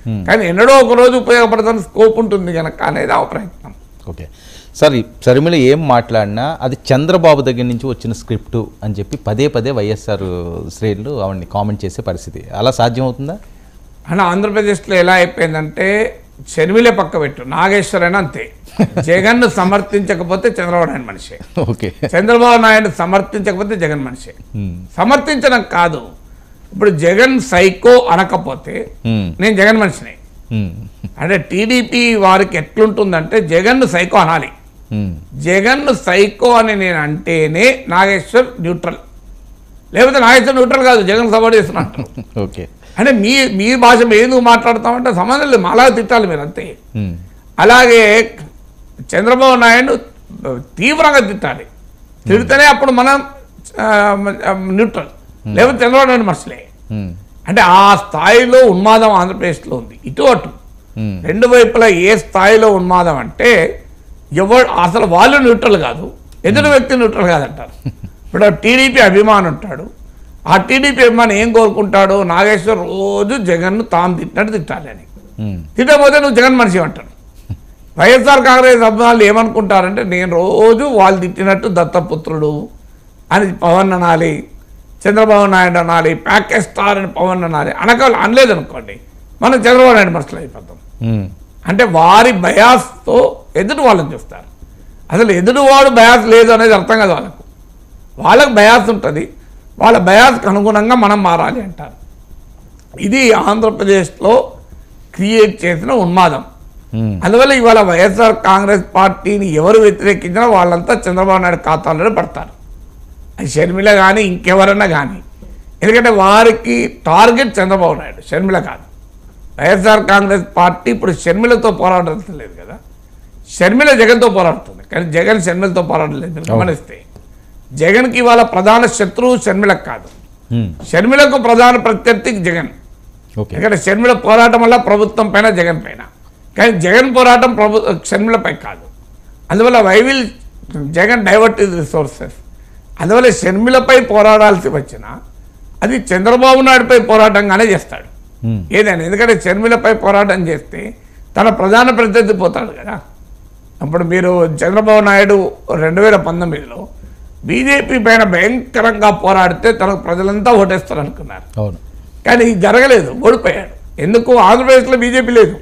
కానీ ఎన్నడో ఒక రోజు ఉపయోగపడుతున్న స్కోప్ ఉంటుంది కనుక అనేది ఆ ప్రయత్నం ఓకే సార్ ఈ షర్మిల ఏం మాట్లాడినా అది చంద్రబాబు దగ్గర నుంచి వచ్చిన స్క్రిప్ట్ అని చెప్పి పదే పదే వైఎస్ఆర్ శ్రేణులు ఆవిడని కామెంట్ చేసే పరిస్థితి అలా సాధ్యమవుతుందా అని ఆంధ్రప్రదేశ్లో ఎలా అయిపోయిందంటే షర్మిలే పక్క పెట్టు నాగేశ్వరైనా అంతే జగన్ సమర్థించకపోతే చంద్రబాబు నాయుడు మనిషే ఓకే చంద్రబాబు నాయుడు సమర్థించకపోతే జగన్ మనిషే సమర్థించడం కాదు ఇప్పుడు జగన్ సైకో అనకపోతే Hmm. నేను జగన్ మనిషిని Hmm. అంటే టీడీపీ వారికి ఎట్లుంటుందంటే జగన్ సైకో అనాలి Hmm. జగన్ సైకో అని నేను అంటేనే నాగేశ్వర్ న్యూట్రల్ లేకపోతే నాగేశ్వర్ న్యూట్రల్ కాదు జగన్ సపోర్ట్ చేస్తున్నట్టు ఓకే అంటే మీ మీ భాష మీరు ఎందుకు మాట్లాడతామంటే సంబంధం లేదు మాలాగా తిట్టాలి మీరు అంతే Hmm. అలాగే చంద్రబాబు నాయుడు తీవ్రంగా తిట్టాలి తిడితేనే అప్పుడు మనం ఆ, న్యూట్రల్ లేకపోతే చంద్రబాబు నాయుడు మనుషులే Hmm. అంటే ఆ స్థాయిలో ఉన్మాదం ఆంధ్రప్రదేశ్లో ఉంది ఇటు అటు Hmm. రెండు వైపులా ఏ స్థాయిలో ఉన్మాదం అంటే ఎవడు అసలు వాళ్ళు న్యూట్రల్ కాదు ఎదుటి వ్యక్తి న్యూట్రల్ కాదంటారు ఇప్పుడు టీడీపీ అభిమాని ఉంటాడు ఆ టీడీపీ అభిమాని ఏం కోరుకుంటాడు నాగేశ్వర్ రోజు జగన్ను తాము తిట్టినట్టు తిట్టాలి అని Hmm. తిట్టకపోతే నువ్వు జగన్ మనిషి అంటాడు వైఎస్ఆర్ కాంగ్రెస్ అభిమానులు ఏమనుకుంటారంటే నేను రోజు వాళ్ళు తిట్టినట్టు దత్తపుత్రుడు అని పవన్ అనాలి చంద్రబాబు నాయుడు అనాలి ప్యాకేజ్ స్టార్ అని పవన్ అనాలి అనక అనలేదు అనుకోండి మనం చంద్రబాబు నాయుడు మనుషులు అయిపోతాం Hmm. అంటే వారి బయాస్తో ఎదుటి వాళ్ళని చూస్తారు అసలు ఎదుటివాడు బయాస్ లేదు అనేది అర్థం కాదు వాళ్ళకు వాళ్ళకి బయాస్ ఉంటుంది వాళ్ళ బయాస్కి అనుగుణంగా మనం మారాలి అంటారు ఇది ఆంధ్రప్రదేశ్లో క్రియేట్ చేసిన ఉన్మాదం Hmm. అందువల్ల ఇవాళ వైఎస్ఆర్ కాంగ్రెస్ పార్టీని ఎవరు వ్యతిరేకించినా వాళ్ళంతా చంద్రబాబు నాయుడు ఖాతాలో పడతారు అది షర్మిల కానీ ఇంకెవరన్నా కానీ ఎందుకంటే వారికి టార్గెట్ చంద్రబాబు నాయుడు షర్మిల కాదు వైఎస్ఆర్ కాంగ్రెస్ పార్టీ ఇప్పుడు షర్మిలతో పోరాడలేదు కదా షర్మిల జగన్తో పోరాడుతుంది కానీ జగన్ షర్మిలతో పోరాడలేదు మీరు గమనిస్తే జగన్కి ఇవాళ ప్రధాన శత్రువు షర్మిలకు కాదు Hmm. షర్మిలకు ప్రధాన ప్రత్యర్థి జగన్ ఓకే ఇక్కడ షర్మిల పోరాటం వల్ల ప్రభుత్వం పైన జగన్ పైన కానీ జగన్ పోరాటం ప్రభు షర్మిలపై కాదు అందువల్ల why will Jagan divert his resources అందువల్ల షర్మిలపై పోరాడాల్సి వచ్చిన అది చంద్రబాబు నాయుడుపై పోరాటంగానే చేస్తాడు Hmm. ఏదైనా ఎందుకంటే షర్మిలపై పోరాటం చేస్తే తన ప్రధాన ప్రత్యర్థి పోతాడు కదా అప్పుడు మీరు చంద్రబాబు నాయుడు రెండు వేల పంతొమ్మిదిలో బీజేపీ పైన భయంకరంగా పోరాడితే తనకు ప్రజలంతా ఓటేస్తారు అనుకున్నారు అవును కానీ ఇది జరగలేదు ఓడిపోయాడు ఎందుకు ఆంధ్రప్రదేశ్లో బీజేపీ లేదు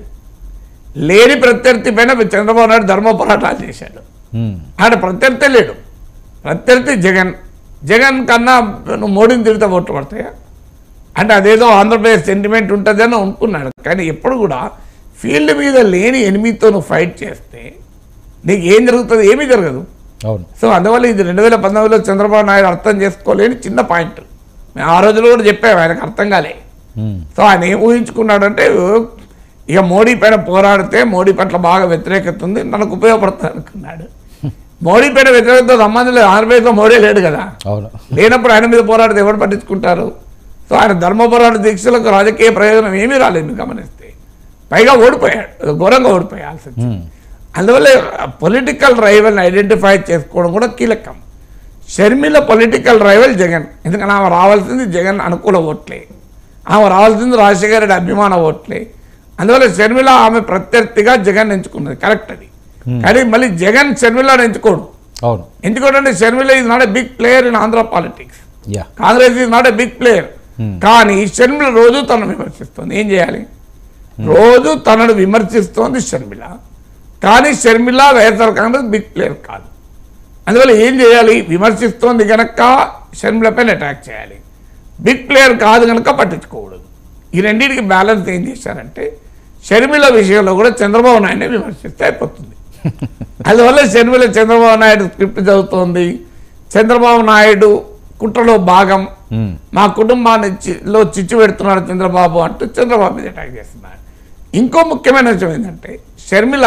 లేని ప్రత్యర్థి పైన చంద్రబాబు నాయుడు ధర్మ పోరాటాలు చేశాడు Hmm. ఆడ ప్రత్యర్థి లేడు ప్రత్యర్థి జగన్ జగన్ కన్నా నువ్వు మోడీని తిరిగితే ఓట్లు పడతాయా అంటే అదేదో ఆంధ్రప్రదేశ్ సెంటిమెంట్ ఉంటుందని అనుకున్నాడు కానీ ఎప్పుడు కూడా ఫీల్డ్ మీద లేని ఎనిమిదితో నువ్వు ఫైట్ చేస్తే నీకు ఏం జరుగుతుంది ఏమీ జరగదు అవును సో అందువల్ల ఇది రెండు వేల పంతొమ్మిదిలో చంద్రబాబు నాయుడు అర్థం చేసుకోలేని చిన్న పాయింట్ మేము ఆ రోజులో కూడా చెప్పాము ఆయనకు అర్థం కాలే Hmm. సో ఆయన ఏం ఊహించుకున్నాడంటే ఇక మోడీ పైన పోరాడితే మోడీ పట్ల బాగా వ్యతిరేకత ఉంది మనకు ఉపయోగపడుతుంది అనుకున్నాడు మోడీ పైన వ్యతిరేకత సంబంధం లేదు ఆంధ్రప్రదేశ్లో మోడీ లేడు కదా అవును లేనప్పుడు ఆయన మీద పోరాడితే ఎవరు పట్టించుకుంటారు సో ఆయన ధర్మ పోరాట దీక్షలకు రాజకీయ ప్రయోజనం ఏమీ రాలేదు మీరు గమనిస్తే పైగా ఓడిపోయాడు ఘోరంగా ఓడిపోయాల్సి వచ్చింది అందువల్ల పొలిటికల్ రైవల్ని ఐడెంటిఫై చేసుకోవడం కూడా కీలకం షర్మిల పొలిటికల్ రైవల్ జగన్ ఎందుకంటే ఆమె రావాల్సింది జగన్ అనుకూల ఓట్లే ఆమె రావాల్సింది రాజశేఖర రెడ్డి అభిమాన ఓట్లే అందువల్ల షర్మిల ఆమె ప్రత్యర్థిగా జగన్ ఎంచుకున్నది కరెక్ట్ అది కానీ మళ్ళీ జగన్ షర్మిలను ఎంచుకోడు అవును ఎందుకంటే Sharmila is not a big player in Andhra politics yeah Congress is not a big player కానీ షర్మిల రోజు తనను విమర్శిస్తుంది ఏం చేయాలి రోజు తనను విమర్శిస్తోంది షర్మిల కానీ Sharmila YSR Congress big player కాదు అందువల్ల ఏం చేయాలి విమర్శిస్తోంది కనుక షర్మిలపైన అటాక్ చేయాలి బిగ్ ప్లేయర్ కాదు కనుక పట్టించుకోకూడదు ఈ రెండింటికి బ్యాలెన్స్ ఏం చేశారంటే షర్మిల విషయంలో కూడా చంద్రబాబు నాయుడిని విమర్శిస్తే అయిపోతుంది అందువల్ల షర్మిల చంద్రబాబు నాయుడు స్క్రిప్ట్ చదువుతోంది చంద్రబాబు నాయుడు కుట్రలో భాగం Hmm. మా కుటుంబాన్ని చి- లో చిచ్చు పెడుతున్నాడు చంద్రబాబు అంటూ చంద్రబాబు మీద అటాక్ చేస్తున్నాడు ఇంకో ముఖ్యమైన విషయం ఏంటంటే షర్మిల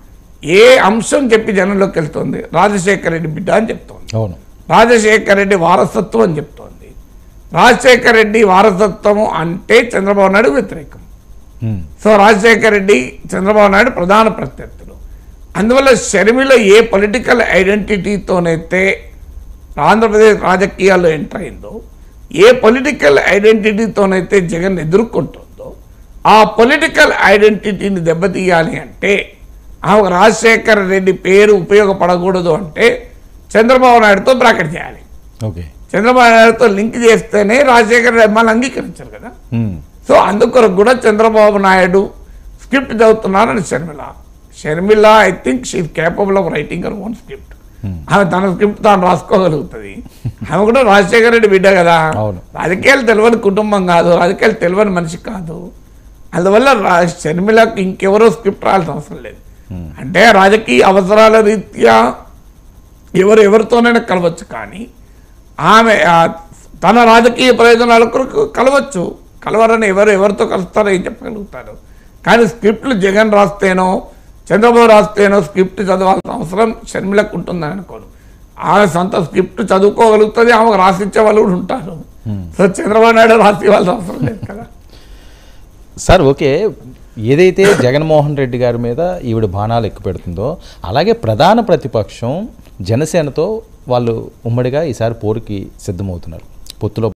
ఏ అంశం చెప్పి జనంలోకి వెళ్తుంది రాజశేఖర రెడ్డి బిడ్డ అని చెప్తోంది అవును రాజశేఖర రెడ్డి వారసత్వం అని చెప్తోంది రాజశేఖర రెడ్డి వారసత్వం అంటే చంద్రబాబు నాయుడు వ్యతిరేకం Hmm. సో రాజశేఖర రెడ్డి చంద్రబాబు నాయుడు ప్రధాన ప్రత్యర్థులు అందువల్ల షర్మిల ఏ పొలిటికల్ ఐడెంటిటీతోనైతే ఆంధ్రప్రదేశ్ రాజకీయాల్లో ఎంటర్ అయిందో ఏ పొలిటికల్ ఐడెంటిటీతోనైతే జగన్ ఎదుర్కొంటుందో ఆ పొలిటికల్ ఐడెంటిటీని దెబ్బతీయాలి అంటే ఆమెకు రాజశేఖర రెడ్డి పేరు ఉపయోగపడకూడదు అంటే చంద్రబాబు నాయుడుతో బ్రాకెట్ చేయాలి ఓకే చంద్రబాబు నాయుడుతో లింక్ చేస్తేనే రాజశేఖర రెడ్డి మళ్ళీ అంగీకరించారు కదా ఉమ్, సో అందుకొరకు కూడా చంద్రబాబు నాయుడు స్క్రిప్ట్ చదువుతున్నారని Sharmila Sharmila I think she capable of writing her own script ఆమె తన స్క్రిప్ట్ తాను రాసుకోగలుగుతుంది ఆమె కూడా రాజశేఖర రెడ్డి బిడ్డ కదా అవును. రాజకీయాలు తెలియని కుటుంబం కాదు రాజకీయాలు తెలియని మనిషి కాదు అందువల్ల రా షర్మిలకు ఇంకెవరో స్క్రిప్ట్ రాయాల్సిన అవసరం లేదు అంటే రాజకీయ అవసరాల రీత్యా ఎవరు ఎవరితోనైనా కలవచ్చు కానీ ఆమె ఆ, తన రాజకీయ ప్రయోజనాల కొరకు కలవచ్చు కలవరని ఎవరు ఎవరితో కలుస్తారో ఏం చెప్పగలుగుతారు కానీ స్క్రిప్ట్లు జగన్ రాస్తేనో చంద్రబాబు రాస్తేనో స్క్రిప్ట్ చదవాల్సిన అవసరం షర్మిలకు ఉంటుందని అనుకోను ఆమె సొంత స్క్రిప్ట్ చదువుకోగలుగుతుంది ఆమెకు రాసిచ్చే వాళ్ళు కూడా ఉంటారు సో చంద్రబాబు నాయుడు రాసి ఇవ్వాల్సిన అవసరం లేదు కదా సార్ ఓకే ఏదైతే జగన్మోహన్ రెడ్డి గారి మీద ఈవిడ బాణాలు ఎక్కువ పెడుతుందో అలాగే ప్రధాన ప్రతిపక్షం జనసేనతో వాళ్ళు ఉమ్మడిగా ఈసారి పోరుకి సిద్ధమవుతున్నారు పొత్తులో